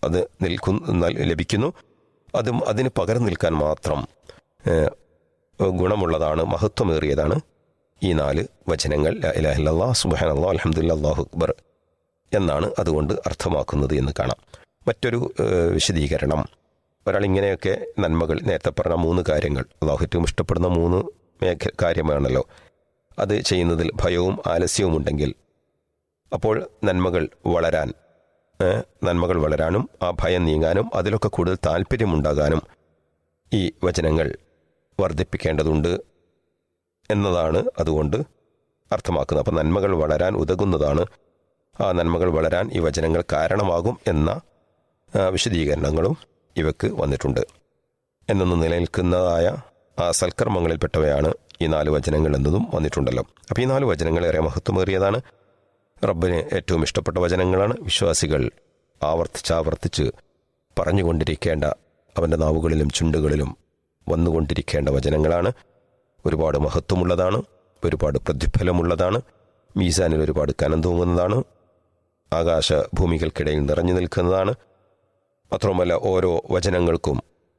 അത് നിൽക്കുന്നു ലഭിക്കുന്നു അതും അതിന് പകരം നിൽക്കാൻ മാത്രം ഏഹ്, ഗുണമുള്ളതാണ് മഹത്വമേറിയതാണ് ഈ നാല് വചനങ്ങൾ ലാ ഇലാഹ ഇല്ലല്ലാഹ് സുബ്ഹാനല്ലാഹ് അൽഹംദുലില്ലാഹ് അല്ലാഹു അക്ബർ എന്നാണ് അതുകൊണ്ട് അർത്ഥമാക്കുന്നത് എന്ന് കാണാം മറ്റൊരു ഏഹ്, വിശദീകരണം ഒരാൾ ഇങ്ങനെയൊക്കെ നന്മകൾ നേരത്തെ പറഞ്ഞ മൂന്ന് കാര്യങ്ങൾ അള്ളാഹു ഏറ്റവും ഇഷ്ടപ്പെടുന്ന മൂന്ന് മേഖ കാര്യമാണല്ലോ അത് ചെയ്യുന്നതിൽ ഭയവും ആലസ്യവും ഉണ്ടെങ്കിൽ അപ്പോൾ നന്മകൾ വളരാൻ ഏഹ്, നന്മകൾ വളരാനും ആ ഭയം നീങ്ങാനും അതിലൊക്കെ കൂടുതൽ താല്പര്യമുണ്ടാകാനും ഈ വചനങ്ങൾ വർദ്ധിപ്പിക്കേണ്ടതുണ്ട് എന്നതാണ് അതുകൊണ്ട് അർത്ഥമാക്കുന്നത് അപ്പം നന്മകൾ വളരാൻ ഉതകുന്നതാണ് ആ നന്മകൾ വളരാൻ ഈ വചനങ്ങൾ കാരണമാകും എന്ന ആ, വിശദീകരണങ്ങളും ഇവക്ക് വന്നിട്ടുണ്ട് എന്നൊന്ന് നിലനിൽക്കുന്നതായ ആ സൽക്കർമ്മങ്ങളിൽപ്പെട്ടവയാണ് ഈ നാല് വചനങ്ങൾ എന്നതും വന്നിട്ടുണ്ടല്ലോ അപ്പോൾ ഈ നാല് വചനങ്ങൾ ഏറെ മഹത്വമേറിയതാണ് റബ്ബിന് ഏറ്റവും ഇഷ്ടപ്പെട്ട വചനങ്ങളാണ് വിശ്വാസികൾ ആവർത്തിച്ചാവർത്തിച്ച് പറഞ്ഞുകൊണ്ടിരിക്കേണ്ട അവൻ്റെ നാവുകളിലും ചുണ്ടുകളിലും വന്നുകൊണ്ടിരിക്കേണ്ട വചനങ്ങളാണ് ഒരുപാട് മഹത്വമുള്ളതാണ് ഒരുപാട് പ്രതിഫലമുള്ളതാണ് മീസാനിൽ ഒരുപാട് കനം തൂങ്ങുന്നതാണ് ആകാശ ഭൂമികൾക്കിടയിൽ നിറഞ്ഞു നിൽക്കുന്നതാണ് മാത്രവുമല്ല ഓരോ വചനങ്ങൾക്കും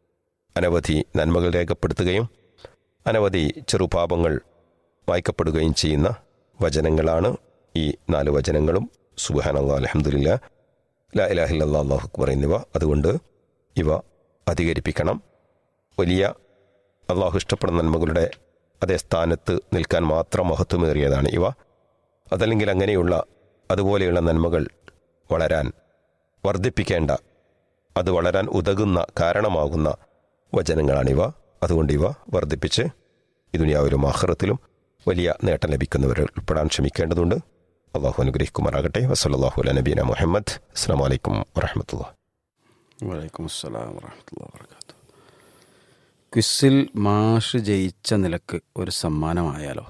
അനവധി നന്മകൾ രേഖപ്പെടുത്തുകയും അനവധി ചെറുപാപങ്ങൾ വായിക്കപ്പെടുകയും ചെയ്യുന്ന വചനങ്ങളാണ് ഈ നാല് വചനങ്ങളും സുബാൻ അള്ളാഹ് അലഹമുല്ല ലാ ഇലാഹില്ല അള്ളാഹു അക്ബർ എന്നിവ അതുകൊണ്ട് ഇവ അധികരിപ്പിക്കണം വലിയ അള്ളാഹു ഇഷ്ടപ്പെടുന്ന നന്മകളുടെ അതേ സ്ഥാനത്ത് നിൽക്കാൻ മാത്രം മഹത്വമേറിയതാണ് ഇവ അതല്ലെങ്കിൽ അങ്ങനെയുള്ള അതുപോലെയുള്ള നന്മകൾ വളരാൻ വർദ്ധിപ്പിക്കേണ്ട അത് വളരാൻ ഉതകുന്ന കാരണമാകുന്ന വചനങ്ങളാണിവ അതുകൊണ്ട് ഇവ വർദ്ധിപ്പിച്ച് ഈ ദുനിയാവിലും ആഹ്റത്തിലും വലിയ നേട്ടം ലഭിക്കുന്നവരിൽ ഉൾപ്പെടാൻ ശ്രമിക്കേണ്ടതുണ്ട് അള്ളാഹു അനുഗ്രഹിക്കുമാറാകട്ടെ വസല്ലാഹു അല നബീന മുഹമ്മദ് അസ്സാം വലൈക്കും വറഹമത്തുള്ള വലൈക്കും അസ്സലാം വറഹമത്തുള്ള വർക്കാത്തു ക്വിസിൽ മാഷ് ജയിച്ച നിലക്ക് ഒരു സമ്മാനമായാലോ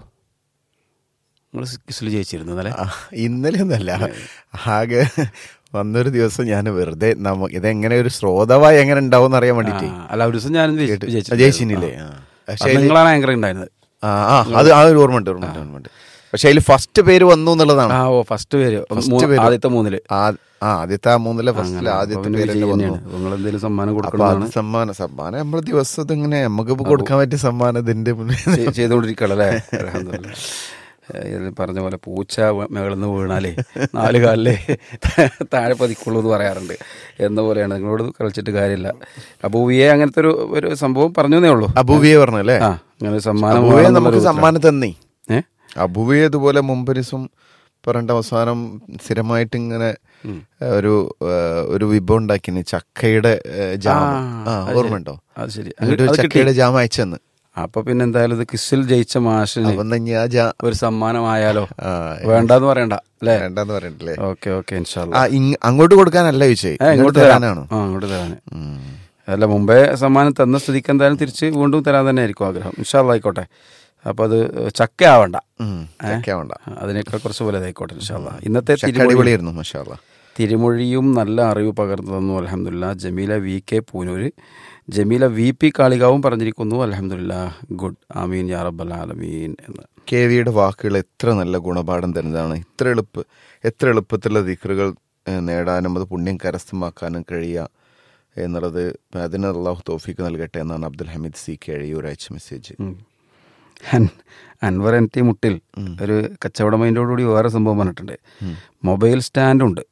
നിങ്ങൾ ക്വിസിൽ ജയിച്ചിരുന്നു അല്ലേ ആ, ഇന്നലെ ഒന്നല്ല ആകെ വന്നൊരു ദിവസം ഞാൻ വെറുതെ നമ്മ ഇതെങ്ങനെ ഒരു ശ്രോതാവായി എങ്ങനെ ഉണ്ടാവും അറിയാൻ വേണ്ടിട്ട് അല്ല ഒരു ദിവസം ഞാനും ജയിച്ചു ജയിച്ചില്ലേ ആ. പക്ഷേ അതില് നിങ്ങളാണ് ആങ്കർ ഉണ്ടായിരുന്നത് ആ ആ, അത് ആ ഒരു ഓർമ്മ ഉണ്ട് ഓർമ്മ ഉണ്ട് ഓർമ്മ ഉണ്ട് പക്ഷെ അതിൽ ഫസ്റ്റ് പേര് വന്നു എന്നുള്ളതാണ് ആ ഓ ഫസ്റ്റ് പേര് First മൂ- പേര്. ആദ്യത്തെ മൂന്നില് ആ- ആ ആദ്യത്തെ ആ മൂന്നിലെ ഫസ്റ്റിലെ ആദ്യത്തെ പേര് തന്നെ വന്നു നിങ്ങൾ എന്തെങ്കിലും സമ്മാനം അപ്പൊ കൊടുക്കണമെന്നാണ് അത് സമ്മാനം സമ്മാനം നമ്മൾ ദിവസം ഇതിങ്ങനെ നമുക്ക് ഇപ്പൊ കൊടുക്കാൻ പറ്റിയ സമ്മാനം ഇതിന്റെ മുന്നിൽ ചെയ്- ചെയ്തുകൊണ്ടിരിക്കുകയല്ലേ അൽഹംദുലില്ലാ. ഏഹ് ഇതിൽ പറഞ്ഞ പോലെ പൂച്ച മേളിൽ നിന്ന് വീണാലേ നാല് കാലിലേ താഴെ പതിക്കുള്ളൂ എന്ന് പറയാറുണ്ട് എന്ന പോലെയാണ് നിങ്ങളോട് കളിച്ചിട്ട് കാര്യമില്ല അബൂവിയെ അങ്ങനത്തെ ഒരു ഒരു സംഭവം പറഞ്ഞേ ഉള്ളൂ അബുവിയെ പറഞ്ഞല്ലേ ആ അങ്ങനെ ഒരു സമ്മാനം അബുവിയെ വേണമെന്നുള്ള നമുക്ക് ഒരു സമ്മാനം തന്നേ ഏ? അബുവിയെ ഇതുപോലെ മുമ്പൊരിസം പറഞ്ഞ അവസാനം സ്ഥിരമായിട്ട് ഇങ്ങനെ ഒരു ആ, ഒരു വിഭവം ഉണ്ടാക്കിന് ചക്കയുടെ ആ, ജാം ആ, ആ അത് ഓർമ്മയുണ്ടോ അത് ശരി എന്നിട്ട് അത് കിട്ടി. ചക്കയുടെ ജാം അയച്ചെന്ന് അപ്പൊ പിന്നെ എന്തായാലും ഇത് കിസ്സിൽ ജയിച്ച മാഷിന് അപ്പൊ എന്നാ ഇനി ആ ജാ ഒരു സമ്മാനമായാലോ ആ, വേണ്ടെന്ന് പറയണ്ട അല്ലേ വേണ്ടെന്ന് പറഞ്ഞിട്ടില്ലേ ഓക്കെ ഓക്കെ ഇൻഷാല്ല ആ ഇങ് അങ്ങോട്ട് കൊടുക്കാനല്ല ചോദിച്ചേ ഏ, ഇങ്ങോട്ട് തരാനാണോ ആ ഇങ്ങോട്ട് തരാന് അല്ല മുമ്പേ സമ്മാനം തന്ന സ്ഥിതിക്ക് എന്തായാലും തിരിച്ച് വീണ്ടും തരാൻ തന്നെ ആയിരിക്കും ആഗ്രഹം ഇൻഷാല്ല ആയിക്കോട്ടെ അപ്പോൾ അത് ചക്ക ആവണ്ട ഉം, ചക്ക വേണ്ട ആ, അതിനേക്കാൾ കുറച്ച് പോലെ ആയിക്കോട്ടെ ഇൻഷാല്ല ഇന്നത്തെ ചക്ക തിരുമൊഴി അടിപൊളിയായിരുന്നു മഷാല്ല തിരുമൊഴിയും നല്ല അറിവ് പകർന്നു തന്നു അലഹമുല്ല Jameela V K Poonoor Jameela V P കാളികാവും പറഞ്ഞിരിക്കുന്നു അലഹമുല്ല ഗുഡ് ആമീൻ യാ റബ്ബൽ ആലമീൻ എന്ന് കെ വിയുടെ വാക്കുകൾ എത്ര നല്ല ഗുണപാഠം തരുന്നതാണ് ഇത്ര എളുപ്പ എത്ര എളുപ്പത്തിലുള്ള ദിക്കറുകൾ ഏഹ്, നേടാനും അത് പുണ്യം കരസ്ഥമാക്കാനും കഴിയുക എന്നുള്ളത് അതിന് അള്ളാഹു തോഫിക്ക് നൽകട്ടെ എന്നാണ് അബ്ദുൽ ഹമീദ് സി കെ എഴിയൂർ അയച്ച മെസ്സേജ് ഉം. അൻ- അൻവർ എൻ ടി മുട്ടിൽ ഒരു കച്ചവട മൈൻഡോടുകൂടി വേറെ സംഭവം പറഞ്ഞിട്ടുണ്ട് മൊബൈൽ സ്റ്റാൻഡുണ്ട്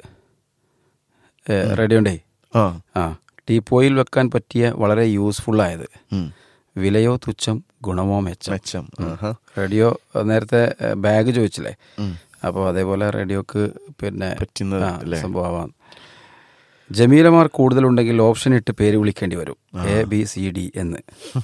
റേഡിയോണ്ടേ ആ ആ ടീപ്പോയിൽ വെക്കാൻ പറ്റിയ വളരെ യൂസ്ഫുൾ ആയത് ഉം. വിലയോ തുച്ഛം ഗുണമോ മെച്ചം മെച്ചം ആഹാ. റേഡിയോ അഹ് നേരത്തെ ബാഗ് ചോദിച്ചില്ലേ ഉം. അപ്പോൾ അതേപോലെ റേഡിയോക്ക് പിന്നെ പറ്റുന്നത് ആ, അല്ലേ? സംഭവമാവാം ജമീലമാർ കൂടുതലുണ്ടെങ്കിൽ ഓപ്ഷൻ ഇട്ട് പേര് വിളിക്കേണ്ടി വരും എ ബി സി ഡി എന്ന്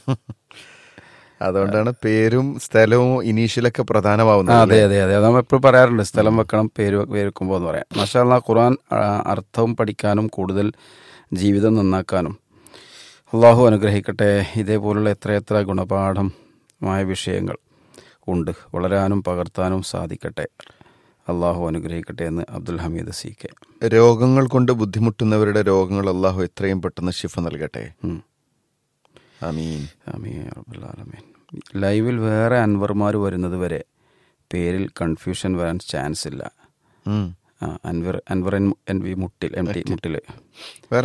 അതുകൊണ്ടാണ് പേരും സ്ഥലവും ഇനീഷ്യലൊക്കെ ആ, പ്രധാനമാവുന്നത് അതെ അതെ അതെ അത് നമ്മൾ എപ്പോഴും പറയാറുണ്ട് സ്ഥലം വെക്കണം പേര് വെ- പേര് വെക്കുമ്പോൾ എന്ന് പറയാം മഷാല്ല ഖുർആൻ ആ, അർത്ഥവും പഠിക്കാനും കൂടുതൽ ജീവിതം നന്നാക്കാനും അള്ളാഹു അനുഗ്രഹിക്കട്ടെ ഇതേപോലുള്ള എത്രയെത്ര ഗുണപാഠമായ വിഷയങ്ങൾ ഉണ്ട് വളരാനും പകർത്താനും സാധിക്കട്ടെ അള്ളാഹു അനുഗ്രഹിക്കട്ടെ എന്ന് അബ്ദുൽ ഹമീദ് സി കെ രോഗങ്ങൾ കൊണ്ട് ബുദ്ധിമുട്ടുന്നവരുടെ രോഗങ്ങൾ അള്ളാഹു എത്രയും പെട്ടെന്ന് ശിഫ നൽകട്ടെ ഉം. ആമീൻ ആമീൻ യാ റബ്ബൽ ആലമീൻ. ലൈവിൽ വേറെ അൻവർമാർ വരുന്നത് വരെ പേരിൽ കൺഫ്യൂഷൻ വരാൻ ചാൻസ് ഇല്ല ഉം. ആ, Anwar Anwar N N V Muttil M T Muttil വേറെ